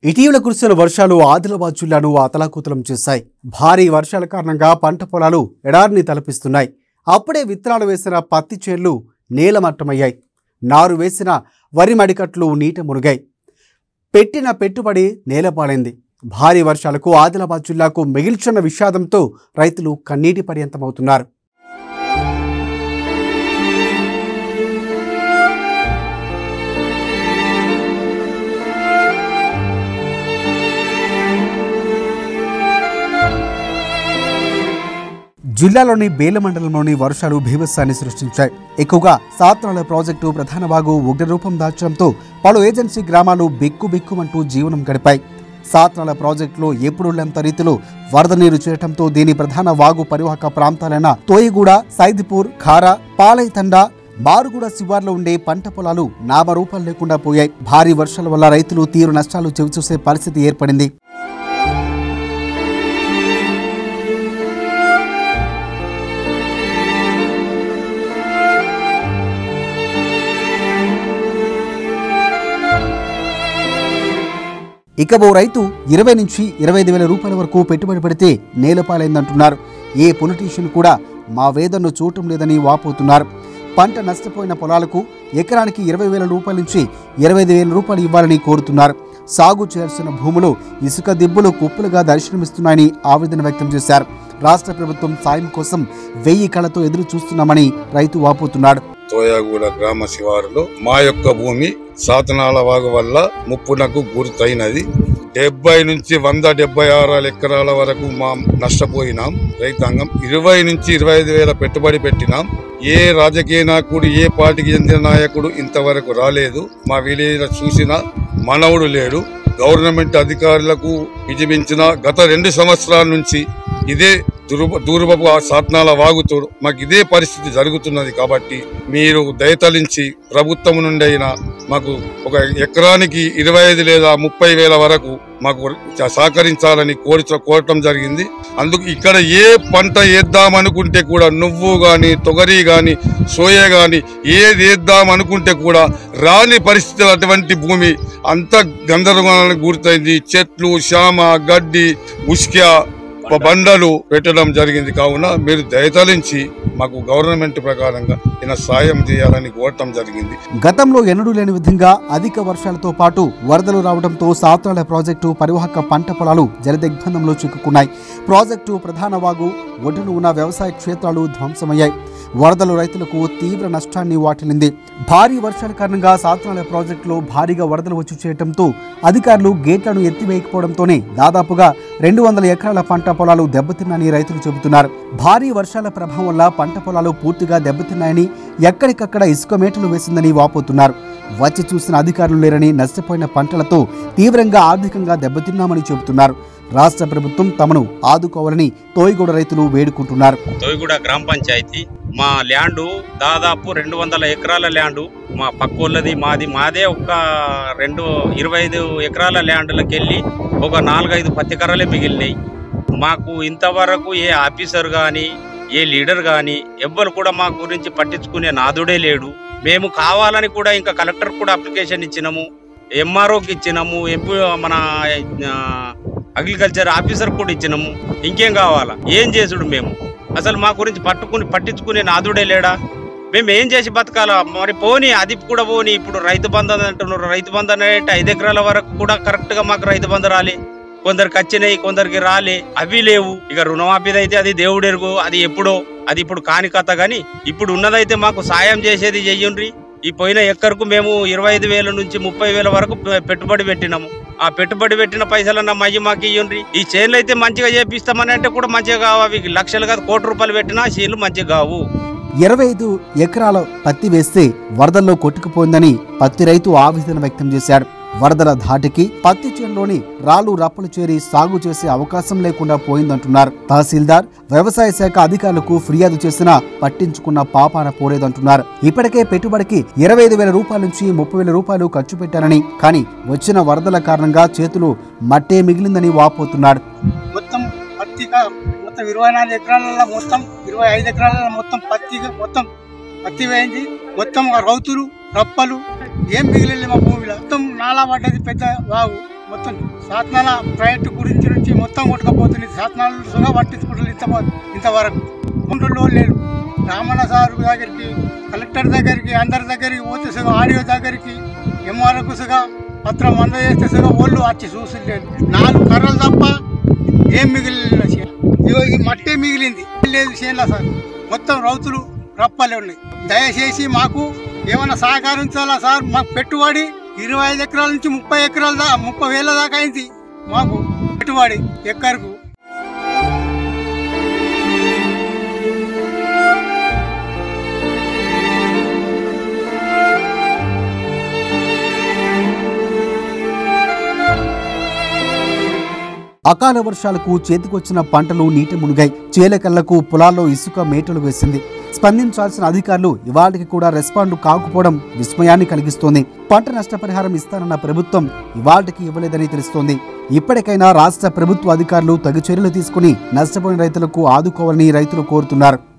ఇటీవల కురిసిన వర్షాలు ఆదిలాబాద్ జిల్లాను అతలాకుతలం చేశాయి భారీ వర్షాల కారణంగా పంట పొలాలు ఎడారిని తలపిస్తున్నాయి అప్పుడే విత్తనాలు వేసిన పత్తి చేళ్లు నేలమట్టమయ్యాయి నారు వేసిన వరి మడికట్లు నీట మునిగాయి పెట్టిన పెట్టుబడి నేలపాలైంది భారీ వర్షాలకు ఆదిలాబాద్ జిల్లాకు మిగిల్చున్న విషాదంతో రైతులు కన్నీటి పర్యంతమవుతున్నారు జిల్లాలోని బేల మండలంలోని వర్షాలు భీభత్సాన్ని సృష్టించాయి ఎక్కువగా సాత్రాల ప్రాజెక్టు ప్రధాన వాగు ఉగ్రరూపం దాల్చడంతో పలు ఏజెన్సీ గ్రామాలు బిక్కు బిక్కుమంటూ జీవనం గడిపాయి సాత్రాల ప్రాజెక్టులో ఎప్పుడుల్లంత రీతిలో వరద నీరు చేరటంతో దీని ప్రధాన వాగు పరివాహక ప్రాంతాలైన తోయిగూడ సైదిపూర్ ఖారా పాలైతండ మారుగుడ శివార్లో ఉండే పంట పొలాలు నామరూపాలు లేకుండా పోయాయి భారీ వర్షాల వల్ల రైతులు తీవ్ర నష్టాలు చవిచూసే పరిస్థితి ఏర్పడింది ఇక ఓ రైతు ఇరవై నుంచి ఇరవై ఐదు వేల రూపాయల వరకు పెట్టుబడి పెడితే నేలపాలైందంటున్నారు ఏ పొలిటీషియన్ కూడా మా వేదనను చూడటం లేదని వాపోతున్నారు పంట నష్టపోయిన పొలాలకు ఎకరానికి ఇరవై వేల రూపాయల నుంచి ఇరవై ఐదు వేల రూపాయలు ఇవ్వాలని కోరుతున్నారు సాగు చేయాల్సిన భూములు ఇసుక దిబ్బలు కుప్పలుగా దర్శనమిస్తున్నాయని ఆవేదన వ్యక్తం చేశారు రాష్ట్ర ప్రభుత్వం సాయం కోసం వెయ్యి కళతో ఎదురు చూస్తున్నామని రైతు వాపోతున్నాడు తోయాగూడ గ్రామ శివారులో మా యొక్క భూమి సాతనాల వాగు వల్ల ముప్పునకు గుర్తయినది డెబ్బై నుంచి వంద డెబ్బై ఆరు ఎకరాల వరకు మా నష్టపోయినాం రైతాంగం ఇరవై నుంచి ఇరవై ఐదు వేల పెట్టుబడి పెట్టినాం ఏ రాజకీయ నాయకుడు ఏ పార్టీకి చెందిన నాయకుడు ఇంతవరకు రాలేదు మా విలేజ్ చూసిన మనవుడు లేడు గవర్నమెంట్ అధికారులకు విజపించిన గత రెండు సంవత్సరాల నుంచి ఇదే దుర్బ దూర్బపు ఆ సాధనాల వాగుతూ మాకు ఇదే పరిస్థితి జరుగుతున్నది కాబట్టి మీరు దయతలించి ప్రభుత్వం నుండి అయినా మాకు ఒక ఎకరానికి ఇరవై ఐదు లేదా ముప్పై వేల వరకు మాకు సహకరించాలని కోరి కోరటం జరిగింది అందుకు ఇక్కడ ఏ పంట వేద్దామనుకుంటే కూడా నువ్వు గాని తొగరి గాని సోయా గాని ఏది వేద్దాం అనుకుంటే కూడా రాని పరిస్థితి అటువంటి భూమి అంత గందరగోళానికి గుర్తయింది చెట్లు శామ గడ్డి ఉష్క ప- బండలు పెట్టడం జరిగింది కావున మీరు దయతలించి మాకు గవర్నమెంట్ ప్రకారంగా ఈయన సాయం చేయాలని కోరటం జరిగింది గతంలో ఎన్నడూ లేని విధంగా అధిక వర్షాలతో పాటు వరదలు రావడంతో సాత్రాల ప్రాజెక్టు పరివాహక పంట పొలాలు జలదిగ్బంధంలో చిక్కుకున్నాయి ప్రాజెక్టు ప్రధాన వాగు ఒడ్డున ఉన్న వ్యవసాయ క్షేత్రాలు ధ్వంసమయ్యాయి వరదలు రైతులకు తీవ్ర నష్టాన్ని వాటిల్లింది భారీ వర్షాల కారణంగా సాత్రాల ప్రాజెక్టులో భారీగా వరదలు వచ్చి చేయడంతో అధికారులు గేట్లను ఎత్తివేయకపోవడంతోనే దాదాపుగా రెండు వందల ఎకరాల పంట పొలాలు దెబ్బతిన్నాయని రైతులు చెబుతున్నారు భారీ వర్షాల ప్రభావం వల్ల పంట పొలాలు పూర్తిగా దెబ్బతిన్నాయని ఎక్కడికక్కడ ఇసుక మేటలు వేసిందని వాపోతున్నారు వచ్చి చూసిన అధికారులు లేరని నష్టపోయిన పంటలతో తీవ్రంగా ఆర్థికంగా దెబ్బతిన్నామని చెబుతున్నారు రాష్ట్ర ప్రభుత్వం తమను ఆదుకోవాలని తోయిగూడ రైతులు వేడుకుంటున్నారు తోయిగూడ గ్రామ పంచాయతీ మా ల్యాండు దాదాపు రెండు వందల ఎకరాల ల్యాండు మా పక్కోళ్ళది మాది మాదే ఒక రెండు ఇరవై ఐదు ఎకరాల ల్యాండ్లకు వెళ్ళి ఒక నాలుగైదు పత్తి కర్రలే మిగిలినాయి మాకు ఇంతవరకు ఏ ఆఫీసర్ కానీ ఏ లీడర్ కానీ ఎవ్వరు కూడా మా గురించి పట్టించుకునే నాదుడే లేడు మేము కావాలని కూడా ఇంకా కలెక్టర్ కూడా అప్లికేషన్ ఇచ్చినాము ఎంఆర్ఓకి ఇచ్చినాము ఎంపీ మన ఆ, అగ్రికల్చర్ ఆఫీసర్ కూడా ఇచ్చినాము ఇంకేం కావాలా ఏం చేసుడు మేము అసలు మా గురించి పట్టుకుని పట్టించుకునే నాదుడే లేడా మేము ఏం చేసి బతకాలా మరి పోని అది కూడా పోని ఇప్పుడు రైతు బంధు అని అంటున్నారు రైతు బంధు అంటే ఐదు ఎకరాల వరకు కూడా కరెక్ట్ గా మాకు రైతు బంధు రాలే కొందరికి వచ్చినాయి కొందరికి రాలే అవి లేవు ఇక రుణమాఫీది అయితే అది దేవుడెరుగు అది ఎప్పుడో అది ఇప్పుడు కాని కథ గాని ఇప్పుడు ఉన్నదైతే మాకు సాయం చేసేది చెయ్యండ్రి ఈ పోయిన ఎక్కరకు మేము ఇరవై ఐదు వేల నుంచి ముప్పై వేల వరకు పె- పెట్టుబడి పెట్టినాము ఆ పెట్టుబడి పెట్టిన పైసలన్న మయ్యి మాకు ఇయ్యండ్రి ఈ చేన్లు అయితే మంచిగా చేపిస్తామని అంటే కూడా మంచిగా కావు అవి లక్షలు కాదు కోటి రూపాయలు పెట్టినా చేన్లు మంచిగా కావు ఇరవై ఐదు ఎకరాల పత్తి వేస్తే వరదల్లో కొట్టుకుపోయిందని పత్తి రైతు ఆవేదన వ్యక్తం చేశాడు వరదల ధాటికి పత్తి చేనులోని రాళ్లు రప్పలు చేరి సాగు చేసే అవకాశం లేకుండా పోయిందంటున్నారు తహసీల్దార్ వ్యవసాయ శాఖ అధికారులకు ఫిర్యాదు చేసినా పట్టించుకున్న పాపాన పోలేదంటున్నారు ఇప్పటికే పెట్టుబడికి ఇరవై ఐదు వేల రూపాయల నుంచి ముప్పై వేల రూపాయలు ఖర్చు పెట్టారని కానీ వచ్చిన వరదల కారణంగా చేతులు మట్టే మిగిలిందని వాపోతున్నాడు మొత్తం పత్తి కా- మొత్తం ఇరవై నాలుగు ఎకరాలలో మొత్తం ఇరవై ఐదు ఎకరాలలో మొత్తం పత్తి మొత్తం పత్తి వేయింది మొత్తం ఆ రౌతులు రప్పలు ఏం మిగిలింది మా భూమిలో మొత్తం నాలా పడ్డది పెద్ద వాగు మొత్తం సాత్నాల ప్రాజెక్టు గురించి నుంచి మొత్తం కొట్టుకపోతుంది సాత్నాలు సుగా పట్టించుకుంటారు ఇంత ఇంతవరకు ముందులో లేడు రామన్న సార్ దగ్గరికి కలెక్టర్ దగ్గరికి అందరి దగ్గరికి పోతే సుగా ఆడియో దగ్గరికి ఎంఆర్ఓకు సుగా పత్రం అందజేస్తే సుగా ఒళ్ళు వచ్చి చూసలేదు నాలుగు కర్రలు తప్ప ఏం మిగిలిన చేను ఇగో ఈ మట్టే మిగిలింది లేదు చేనులా సార్ మొత్తం రౌతులు రప్పలే ఉన్నాయి దయచేసి మాకు ఏమైనా సహకరించాలా సార్ మాకు పెట్టుబడి ఇరవై ఐదు ఎకరాల నుంచి ముప్పై ఎకరాల దా ముప్పై వేల దాకా అయింది మాకు పెట్టుబడి ఎక్కరకు అకాల వర్షాలకు చేతికొచ్చిన పంటలు నీటి మునిగాయి చేలకళ్లకు పొలాల్లో ఇసుక మేటలు వేసింది స్పందించాల్సిన అధికారులు ఇవాళకి కూడా రెస్పాండ్ కాకపోవడం విస్మయాన్ని కలిగిస్తోంది పంట నష్టపరిహారం ఇస్తానన్న ప్రభుత్వం ఇవాళకి ఇవ్వలేదని తెలుస్తోంది ఇప్పటికైనా రాష్ట్ర ప్రభుత్వ అధికారులు తగు చర్యలు తీసుకుని నష్టపోయిన రైతులకు ఆదుకోవాలని రైతులు కోరుతున్నారు